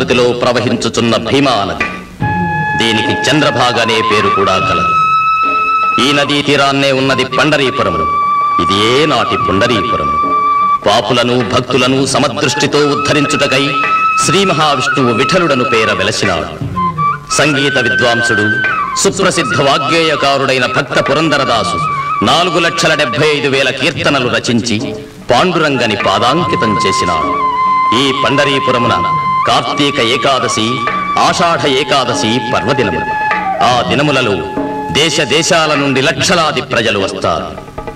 నదిలో ప్రవహించుచున్న భీమా నది దీనికి చంద్రభాగ అనే పేరు కూడా కలదు ఈ నదీ తీరాన్నే ఉన్నది పండరీపురం ఇది ఏ నాటి పుండరీపురం పాపులను భక్తులను సమదృష్టితో ఉద్ధరించుటకై శ్రీ మహావిష్ణువు విఠలుడను పేర వెలసినాడు సంగీత విద్వాంసుడు సుప్రసిద్ధ వాగ్గేయకారుడైన భక్త పురందరదాసు నాలుగు లక్షల డెబ్బై ఐదు వేల కీర్తనలు రచించి పాండురంగని పాదాంకితం చేసినాడు ఈ పండరీపురమున కార్తీక ఏకాదశి ఆషాఢ ఏకాదశి పర్వదినములు ఆ దినములలో దేశ దేశాల నుండి లక్షలాది ప్రజలు వస్తారు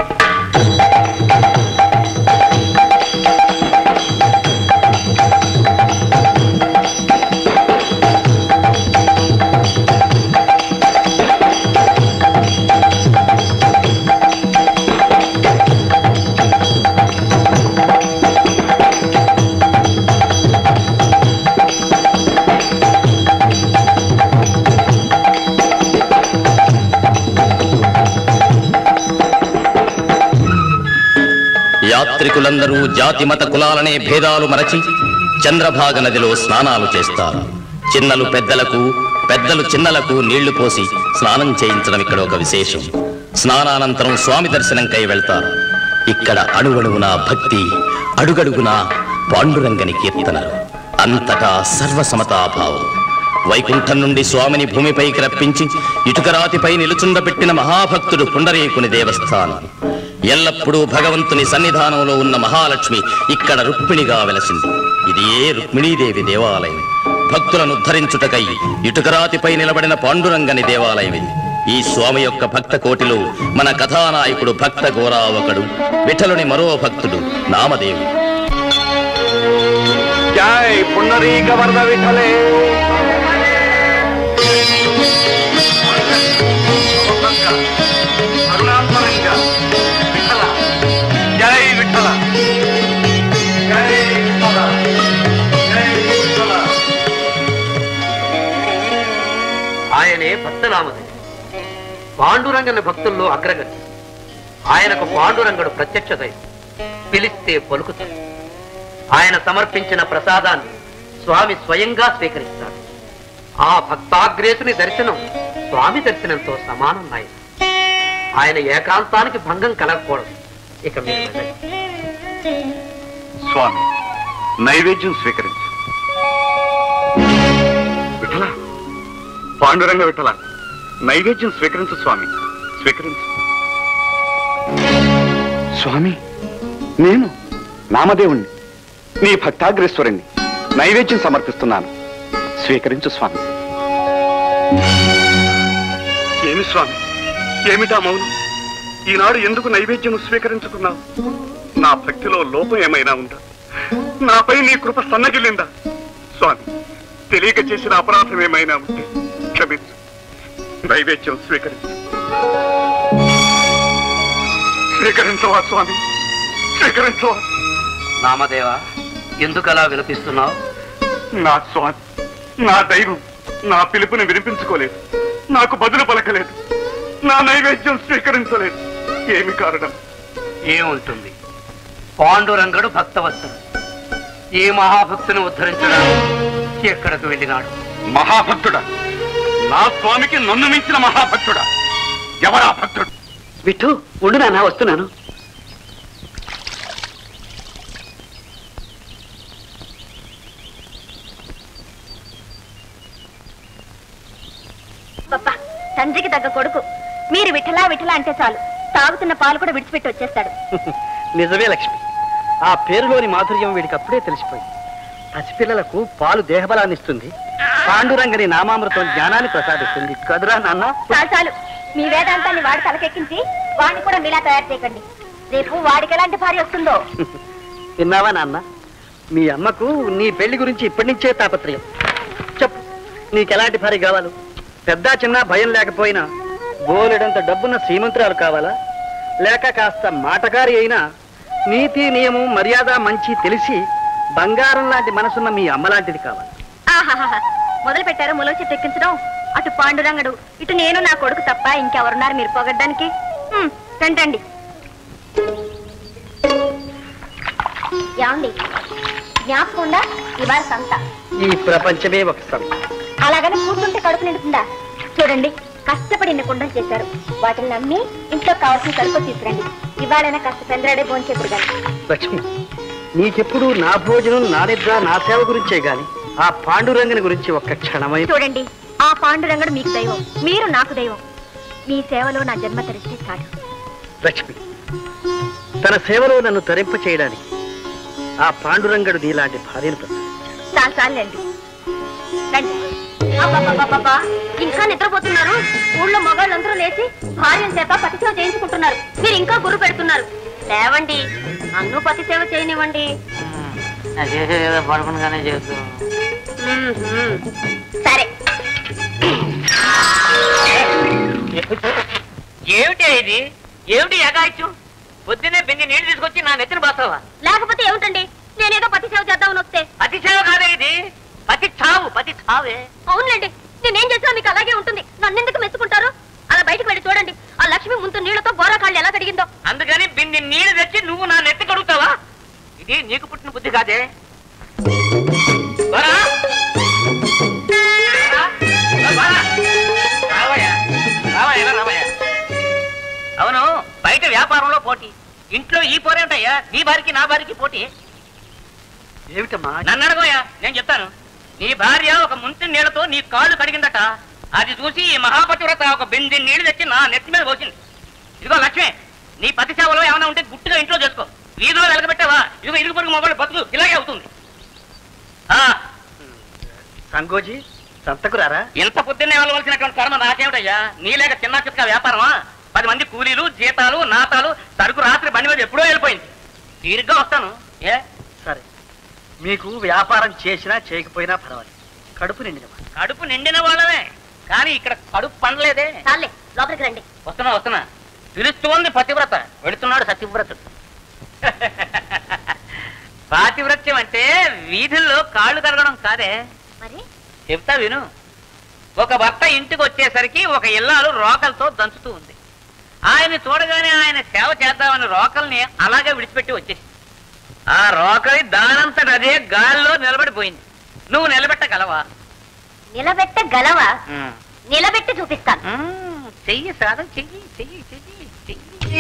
యాత్రికులందరూ జాతి మత కులాలనే భేదాలు మరచి చంద్రభాగ నదిలో స్నానాలు చేస్తారు చిన్నలు పెద్దలకు పెద్దలు చిన్నలకు నీళ్లు పోసి స్నానం చేయించడం ఇక్కడ ఒక విశేషం స్నానానంతరం స్వామి దర్శనంకై వెళ్తారు ఇక్కడ అణువణువున భక్తి అడుగడుగునా పాండురంగని కీర్తనలు అంతటా సర్వసమతాభావం వైకుంఠం నుండి స్వామిని భూమిపైకి రప్పించి ఇటుకరాతిపై నిలుచుండబెట్టిన మహాభక్తుడు పుండరీకుని దేవస్థానం ఎల్లప్పుడూ భగవంతుని సన్నిధానంలో ఉన్న మహాలక్ష్మి ఇక్కడ రుక్మిణిగా వెలసింది ఇది ఏ రుక్మిణీదేవి దేవాలయం భక్తులను ఉద్ధరించుటకై ఇటుకరాతిపై నిలబడిన పాండురంగని దేవాలయం ఇది ఈ స్వామి యొక్క భక్త కోటిలో మన కథానాయకుడు భక్త గోరావకుడు విఠలుని మరో భక్తుడు నామదేవుడు జై పుండరీక వరద విఠలే జై విఠల జై విఠల జై విఠల ఆయనే భక్తనామది పాండురంగని భక్తుల్లో అగ్రగతి ఆయనకు పాండురంగడు ప్రత్యక్ష దైవం పిలిస్తే పలుకుతాడు ఆయన సమర్పించిన ప్రసాదాన్ని స్వామి స్వయంగా స్వీకరిస్తాడు ఆ భక్తాగ్రేసుని దర్శనం స్వామి దర్శనంతో సమానం ఆయన ఆయన ఏకాంతానికి భంగం కలగకూడదు ఇక మీరు వెళ్ళండి. స్వామి నైవేద్యం స్వీకరించు విఠల పాండురంగ విఠల నైవేద్యం స్వీకరించు స్వామి స్వీకరించు స్వామి నేను నామదేవుణ్ణి నీ భక్తాగ్రేశ్వరుణ్ణి నైవేద్యం సమర్పిస్తున్నాను స్వీకరించు స్వామి ఏమి స్వామి ఏమిటా మౌనం ఈనాడు ఎందుకు నైవేద్యం స్వీకరించుకున్నావు నా భక్తిలో లోపం ఏమైనా ఉందా నాపై నీ కృప సన్నగిలిందా స్వామి తెలియక చేసిన అపరాధం ఏమైనా ఉంటే క్షమించు నైవేద్యం స్వీకరించు స్వీకరించవా స్వామి స్వీకరించవా నామదేవా ఎందుకలా విలపిస్తున్నావు నా స్వామి నా దైవం నా పిలుపుని వినిపించుకోలేదు నాకు బదులు పలకలేదు నా నైవేద్యం స్వీకరించలేదు ఏమి కారణం ఏముంటుంది పాండురంగడు భక్తవత్సలు ఈ మహాభక్తుని ఉద్ధరించడానికి ఎక్కడికి వెళ్ళినాడు మహాభక్తుడా నా స్వామికి నన్ను మించిన మహాభక్తుడా ఎవరా భక్తుడు విఠు ఉండు నాన్న వస్తున్నాను పప్ప తండ్రికి తగ్గ కొడుకు మీరు విఠలా విఠలా అంటే చాలు తాగుతున్న పాలు కూడా విడిచిపెట్టి వచ్చేస్తాడు నిజమే లక్ష్మి ఆ పేరులోని మాధుర్యం వీడికి అప్పుడే తెలిసిపోయింది పసిపిల్లలకు పాలు దేహబలాన్ని ఇస్తుంది పాండురంగని నామామృతం జ్ఞానాన్ని ప్రసాదిస్తుంది కదురా నాన్న చాలు చాలు మీ వేదాంతాన్ని వాడి తలకెక్కించి వాడిని కూడా మీలా తయారు చేయకండి రేపు వాడికి ఎలాంటి భార్య వస్తుందో విన్నావా నాన్న మీ అమ్మకు నీ పెళ్లి గురించి ఇప్పటి నుంచే తాపత్రయం చెప్పు నీకెలాంటి భార్య కావాలి పెద్ద చిన్న భయం లేకపోయినా బోలెడంత డబ్బున్న శ్రీమంతురాలు కావాలా లేక కాస్త మాటకారి అయినా నీతి నియమం మర్యాద మంచి తెలిసి బంగారం లాంటి మనసున్న మీ అమ్మ లాంటిది కావాలి ఆహాహాహా మొదలు పెట్టారు ములవ చెట్టు ఎక్కించడం అటు పాండురంగడు ఇటు నేను నా కొడుకు తప్ప ఇంకెవరున్నారు మీరు పొగడ్డానికి హ్మ్, రండి ఏమండి జ్ఞాపకం ఉందా ఇవాళ సంత ఈ ప్రపంచమే ఒక సంత అలాగని కూర్చుంటే కడుపు నిండుతుందా చూడండి కష్టపడి ఇన్ని కుండలు చేశారు వాటిని నమ్మి ఇంట్లో కావాల్సిన సరుకు తీసుకురండి ఇవాళైనా కాస్త చంద్రాడే భోంచేప్పుడు కానీ లక్ష్మి నీకెప్పుడు నా భోజనం నా నిద్ర నా సేవ గురించే గాని ఆ పాండురంగని గురించి ఒక్క క్షణమై చూడండి ఆ పాండురంగడు మీకు దైవం మీరు నాకు దైవం మీ సేవలో నా జన్మ తరిస్తే చాలు లక్ష్మి తన సేవలో నన్ను తరింప చేయడానికి ఆ పాండురంగడు నీలాంటి భార్యను ప్రసాదించాడు చాలు చాలండి రండి అబ్బబ్బబ్బబ్బబ్బా, ఇంకా నిద్రపోతున్నారు ఊళ్ళో మగాళ్ళందరూ లేచి భార్య చేత పతి సేవ చేయించుకుంటున్నారు మీరు ఇంకా గుర్రు పెడుతున్నారు లేవండి నన్ను పతి సేవ చేయనివ్వండి చేసేది పడుకునగానే చేస్తూ మ్మ్హ్మ్. సరే ఏమిటి ఇది ఏమిటి ఎగాయిచ్చు పొద్దున్నే బింది నీళ్లు తీసుకొచ్చి నా నెత్తిన బాస్తావా లేకపోతే ఏమిటండి నేనేదో పతి సేవ చేద్దామని వస్తే పతి సేవ కాదే ఇది పతి చావు పతి చావే అవునులేండి నేనేం చేసినా మీకు అలాగే ఉంటుంది నన్నెందుకు మెచ్చుకుంటారు అలా బయటకు వెళ్ళి చూడండి ఆ లక్ష్మి ముందు నీళ్లతో బోరా కాళ్ళు ఎలా కడిగిందో అందుకని బింది నీళ్లు తెచ్చి నువ్వు నా నెత్తి కడుగుతావా ఇది నీకు పుట్టిన బుద్ధి కాదే బరా? బరా? రావయ్యా. రావయ్యా, రావయ్యా. అవును బయట వ్యాపారంలో పోటీ ఇంట్లో ఈ పోరేంటయ్యా నీ భార్యకి నా భార్యకి పోటీ ఏమిటమ్మా నన్ను అడగోయా నేను చెప్తాను నీ భార్య ఒక ముంచి నీళ్లతో నీ కాళ్ళు కడిగిందట అది చూసి ఈ మహాపతివ్రత ఒక బింది నీళ్లు తెచ్చి నా నెత్తి మీద పోసింది ఇదిగో లక్ష్మి నీ పతి సేవలో ఏమైనా ఉంటే గుట్టుగా ఇంట్లో చేసుకో వీధిలో వెలగబెట్టావా ఇదిగో ఇరుగు పొరుగు మొబైల్ బతుకు ఇలాగే అవుతుంది ఆ సంగోజీ సంతకు రారా ఇంత పొద్దున్నే వెళ్ళవలసినటువంటి కర్మ నాకేమిటయ్యా నీలేక చిన్న చిక్క వ్యాపారమా పది మంది కూలీలు జీతాలు నాతాలు సరుకు రాత్రి బండి మీద ఎప్పుడో వెళ్ళిపోయింది తీరిగ్గా వస్తాను ఏ సరే మీకు వ్యాపారం చేసినా చేయకపోయినా పర్వాలేదు కడుపు నిండిన మాట. కడుపు నిండిన వాళ్ళమే కానీ ఇక్కడ కడుపు పండలేదే చాలే లోపలికి రండి వస్తున్నా వస్తున్నా పిలుస్తోంది పతివ్రత వెళుతున్నాడు సత్యవ్రతుడు పాతివ్రత్యం అంటే వీధుల్లో కాళ్ళు కడగడం కాదే మరి చెప్తా విను ఒక భర్త ఇంటికి వచ్చేసరికి ఒక ఇల్లాలు రోకలతో దంచుతూ ఉంది ఆయన చూడగానే ఆయన సేవ చేద్దామని రోకల్ని అలాగే విడిచిపెట్టి వచ్చేసి ఆ రోకలి దానంతట అదే గాల్లో నిలబడిపోయింది నువ్వు నిలబెట్టగలవా నిలబెట్ట గలవా నిలబెట్టి చూపిస్తాను మ్మ్, చెయ్యి సాధన చెయ్యి చెయ్యి చెయ్యి చెయ్యి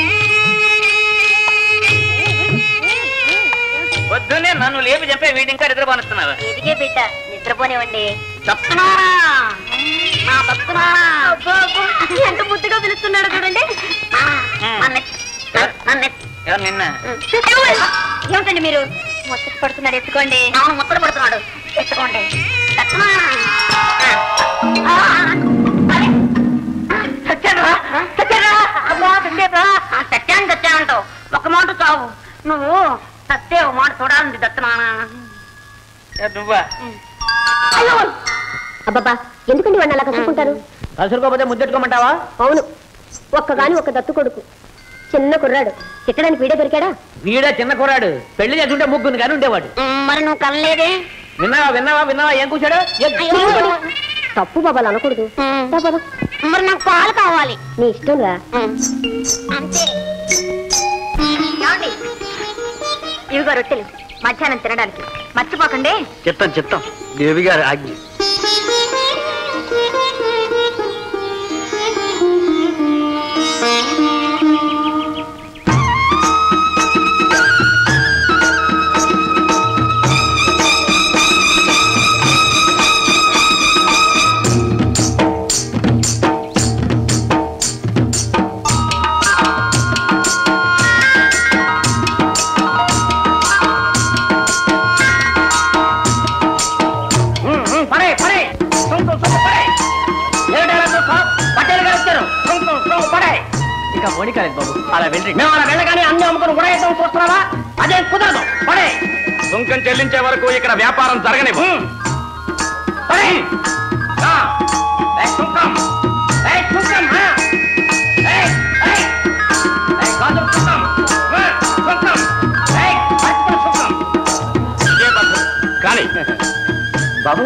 పొద్దున్నే నన్ను లేపి చెప్పే వీడింకా నిద్రపోనిస్తున్నావా ఎదిగే బిడ్డ నిద్రపోనివ్వండి చెప్తున్నారా అబ్బో, అబ్బో, ఎంత ముద్దుగా పిలుస్తున్నాడు చూడండి ఆ, నన్ను- నన్ను- ఎవరు నిన్న ఏమిటండి మీరు ముచ్చట పడుతున్నాడు ఎత్తుకోండి ముచ్చట పడుతున్నాడు ఎత్తుకోండి సత్యారా సత్యారా అబ్బా సత్యారా సత్యాన్ని సత్యానంటావు ఒక మాట చావు నువ్వు సత్య ఒక మాట చూడాలండి దత్తనానా ఏ నువ్వా అబ్బబ్బా ఎందుకండి వాడిని అలా కసుకుంటారు కసురుకోపోతే ముద్దెట్టుకోమంటావా అవును ఒక్కగాని ఒక దత్తు కొడుకు చిన్న కుర్రాడు తిట్టడానికి వీడే దొరికాడా వీడే చిన్న కుర్రాడు పెళ్లి చేసుంటే ముగ్గురు కానీ ఉండేవాడు మరి నువ్వు కనలేదే విన్నావా విన్నావా విన్నావా ఏం కూర్చాడు తప్పు బాబాలు అనకూడదు మరి నాకు పాలు కావాలి నీ ఇష్టం రా అంతే ఇవిగో రొట్టెలు మధ్యాహ్నం తినడానికి మర్చిపోకండి చెప్తాం చెప్తాం దేవి గారి ఆజ్ఞ పడే పడే సొంత సొంత పడే పట్టేలు కలుస్తారు సొంత సొంత పడే ఇంకా మోనికాలేదు బాబు అలా వెళ్ళి మేము అలా వెళ్ళగానే అన్ని అమ్ముకుని ఉడేద్దాం చూస్తున్నావా అదే కుదరదు పడే సుంకం చెల్లించే వరకు ఇక్కడ వ్యాపారం జరగనివ్వు పడే ఆ, ఏయ్, సుంకం ఏయ్, సుంకం ఆ. ఏయ్, ఏయ్. ఏయ్, కాదు, సుంకం. ఆ, సుంకం. ఏయ్, పట్టుకో సుంకం. ఇదే పద్ధతి. కానీ బాబు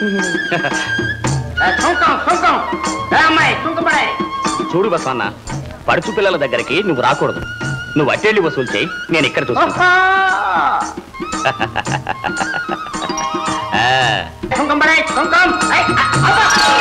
ఏయ్, సుంకం సుంకం ఏ అమ్మాయి సుంకం పడే చూడు బసవన్న పడుచు పిల్లల దగ్గరికి నువ్వు రాకూడదు నువ్వు అట్టేళ్ళి వసూలు చేయి నేను ఇక్కడ చూస్తాను ఓహో ఆ. కుంకుమ పడే, కుంకుమ. ఏయ్, అబ్బా.